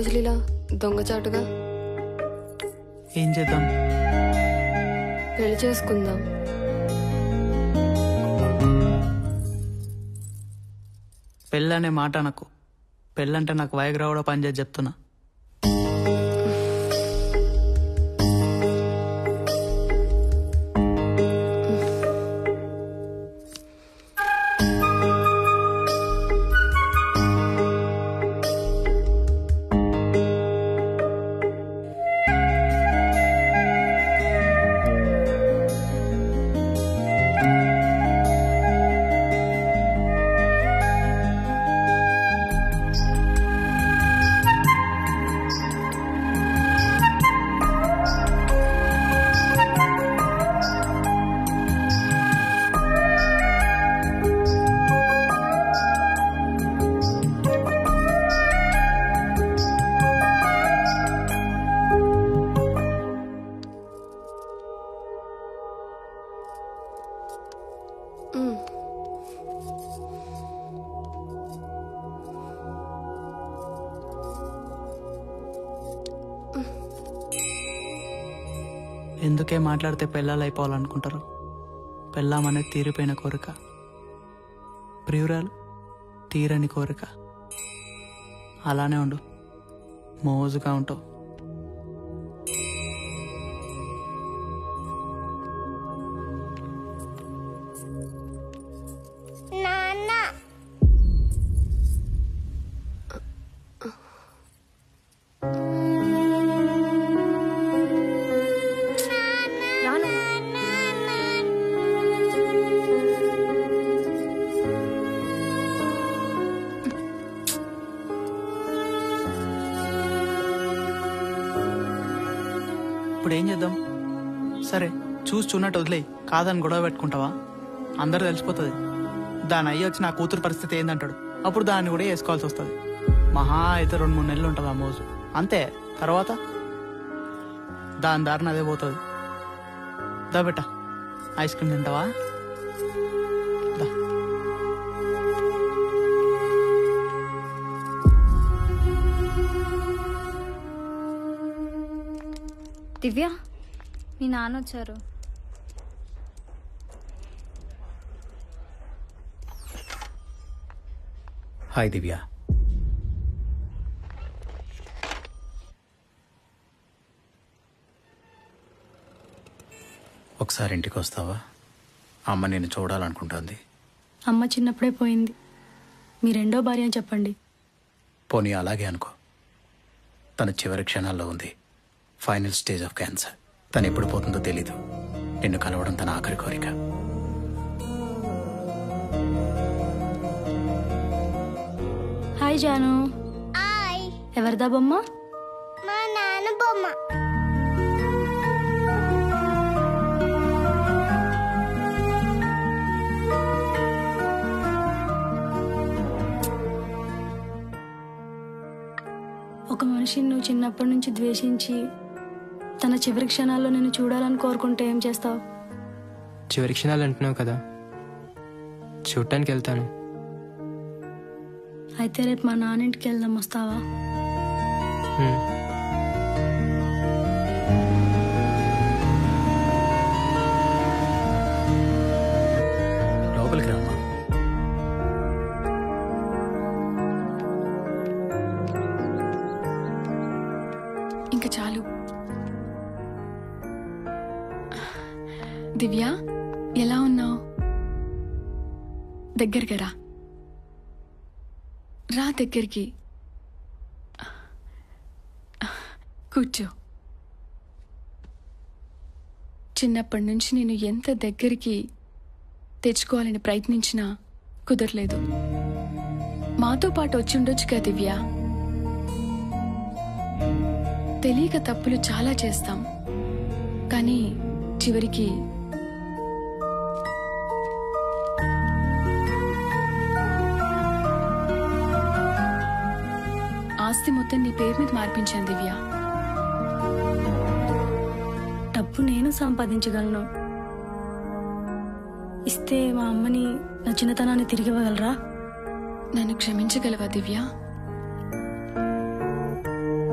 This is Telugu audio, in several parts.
రోజులు ఇలా దొంగచాటుగా ఏం చేద్దాం పెళ్లి చేసుకుందాం పెళ్ళనే మాట నాకు పెళ్ళంటే నాకు వయగ్రా కూడా పనిచేసి చెప్తున్నా ఎందుకే మాట్లాడితే పెళ్ళాలు అయిపోవాలనుకుంటారు పెళ్ళామనేది తీరిపోయిన కోరిక ప్రియురాలు తీరని కోరిక అలానే ఉండు మోజుగా ఉంటావు నాన్న రాను ఇప్పుడు ఏం చేద్దాం సరే చూసి చూన్నట్టు వదిలేయి కాదని గొడవ పెట్టుకుంటావా అందరు తెలిసిపోతుంది దాని అయ్యి వచ్చి నా కూతురు పరిస్థితి ఏందంటాడు అప్పుడు దాన్ని కూడా వేసుకోవాల్సి వస్తుంది మహా అయితే రెండు మూడు నెలలు ఉంటుంది ఆ మోజు అంతే తర్వాత దాని దారిన అదే పోతుంది దా బెట్ట ఐస్ క్రీమ్ తింటావా దా దివ్య మీ నాన్న వచ్చారు హాయ్ దివ్య ఒకసారి ఇంటికి వస్తావా అమ్మ నేను చూడాలనుకుంటుంది అమ్మ చిన్నప్పుడే పోయింది మీ రెండో భార్య అని చెప్పండి పోనీ అలాగే అనుకో తన చివరి క్షణాల్లో ఉంది ఫైనల్ స్టేజ్ ఆఫ్ క్యాన్సర్ తను ఎప్పుడు పోతుందో తెలీదు నిన్ను కలవడం తన ఆఖరి కోరిక హాయ్ జాను ఆయ్ ఎవరిదా బొమ్మ మా నాన్న బొమ్మ ఒక మనిషిని నువ్వు చిన్నప్పటి నుంచి ద్వేషించి తన చివరి క్షణాల్లో నిన్ను చూడాలని కోరుకుంటే ఏం చేస్తావు చివరి క్షణాలు అంటున్నావు కదా చూడటానికి వెళ్తాను అయితే రేపు మా నాన్నింటికి వెళ్దాం వస్తావా హ్మ్. లోపలికి రామ్మా ఇంకా చాలు దివ్య ఎలా ఉన్నావు దగ్గరికి రా రా దగ్గరికి కూర్చో చిన్నప్పటి నుంచి నేను ఎంత దగ్గరికి తెచ్చుకోవాలని ప్రయత్నించినా కుదరలేదు మాతో పాటు వచ్చి ఉండొచ్చు కదా దివ్య తెలియక తప్పులు చాలా చేస్తాం కానీ చివరికి ఆస్తి మొత్తం నీ పేరు మీద మార్పించాను దివ్య డబ్బు నేను సంపాదించగలను ఇస్తే మా అమ్మని నా చిన్నతనాన్ని తిరిగి ఇవ్వగలరా నన్ను క్షమించగలవా దివ్య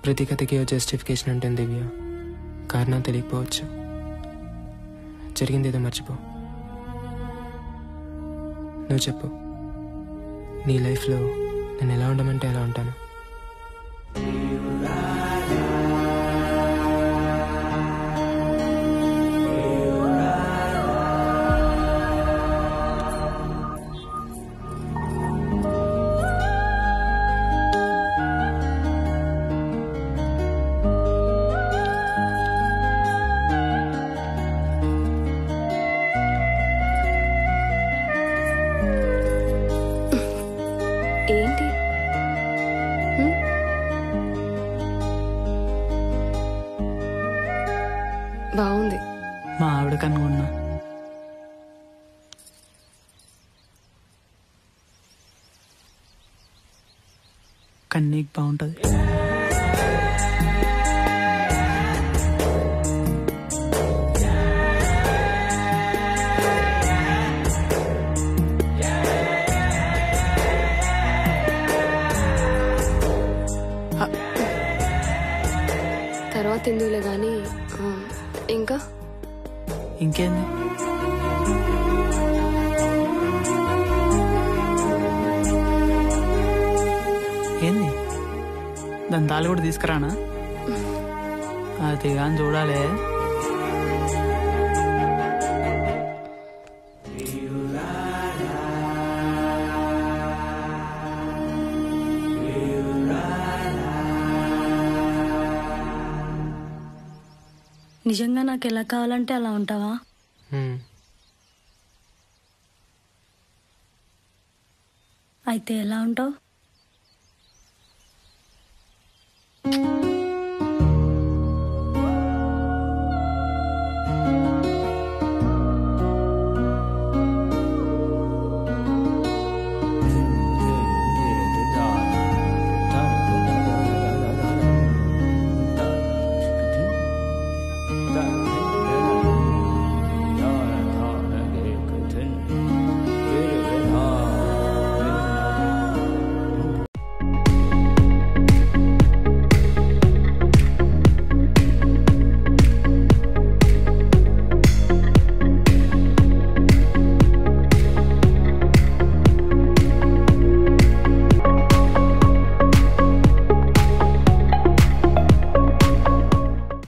ప్రతి కథకి ఓ జస్టిఫికేషన్ ఉంటుంది దివ్య కారణం తెలియకపోవచ్చు జరిగింది ఏదో మర్చిపో నువ్వు చెప్పు నీ లైఫ్లో నేను ఎలా ఉండమంటే ఎలా ఉంటాను ఏంటి హ్మ్? బాగుంది మా ఆవిడ కనుగొన్నా కన్నీకి బాగుంటుంది తర్వాత ఎందుకులే కానీ ఆ, ఇంకా ఇంకేంది ఏంది దాని తాళి కూడా తీసుకురానా అది కానీ చూడాలి నిజంగా నాకు ఎలా కావాలంటే అలా ఉంటావా హ్మ్. అయితే ఎలా ఉంటావు